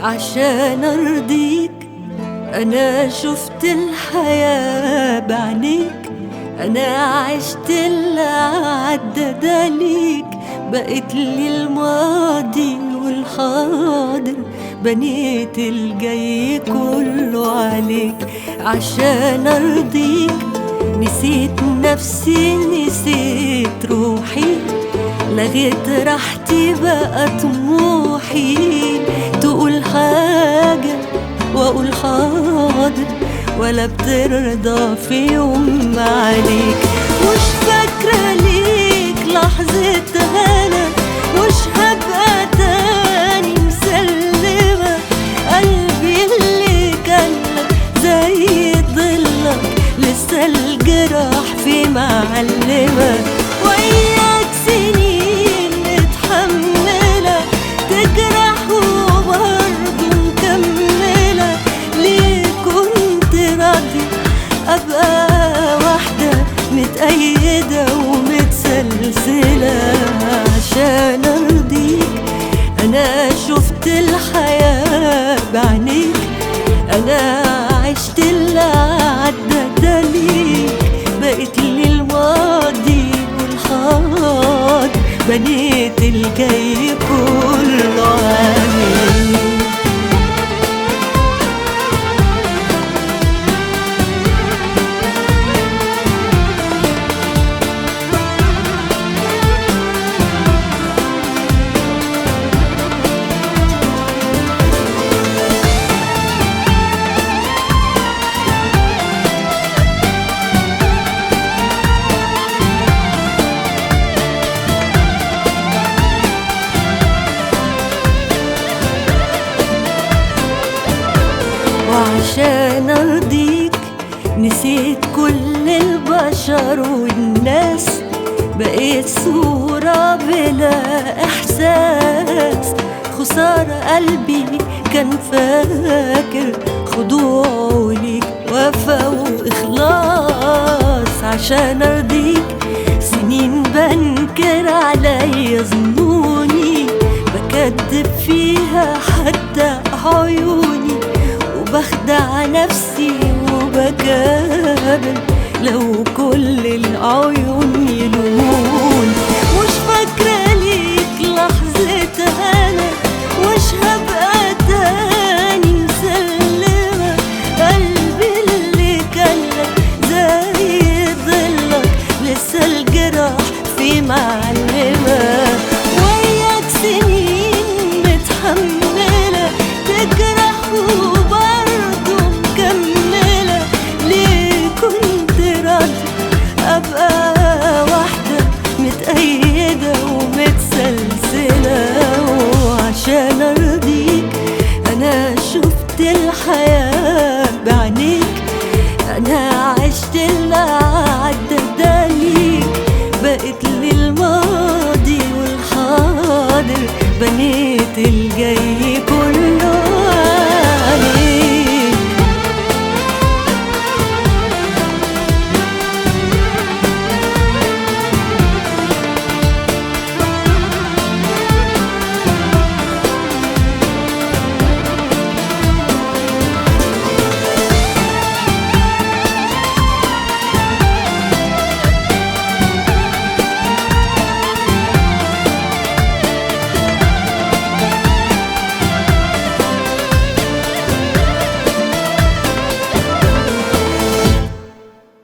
عشان ارضيك انا شفت الحياة بعينيك انا عشت اللي عدى ده ليك بقيت لي الماضي والحاضر بنيت الجاي كله عليك عشان ارضيك نسيت نفسي نسيت روحي لغيت راحتي بقى طموحي تقول حاجة واقول حاضر ولا بترضى في يوم عليك مش فاكرة ليك لحظة هنا مش هبقى تاني مسلمة قلبي اللي كان لك زي ضلك لسه الجراح في معلمة وياك سنين متحملة تجرح وبرضه مكملة ليه كنت راضي أبقى واحدة متأيدة ومتسلسلة عشان أرضيك أنا شفت الحياة بعينيك أنا عشت اللي عدى ده ليك بقيت لي الماضي والحاضر بنيت الجاي كله عليك وعشان ارضيك نسيت كل البشر والناس بقيت صورة بلا احساس خسارة قلبي كان فاكر خضوعه ليك وفا واخلاص عشان ارضيك سنين بنكر عليا ظنوني بكدب فيها حتى عيوني وبخدع نفسي وبكابل لو كل العيون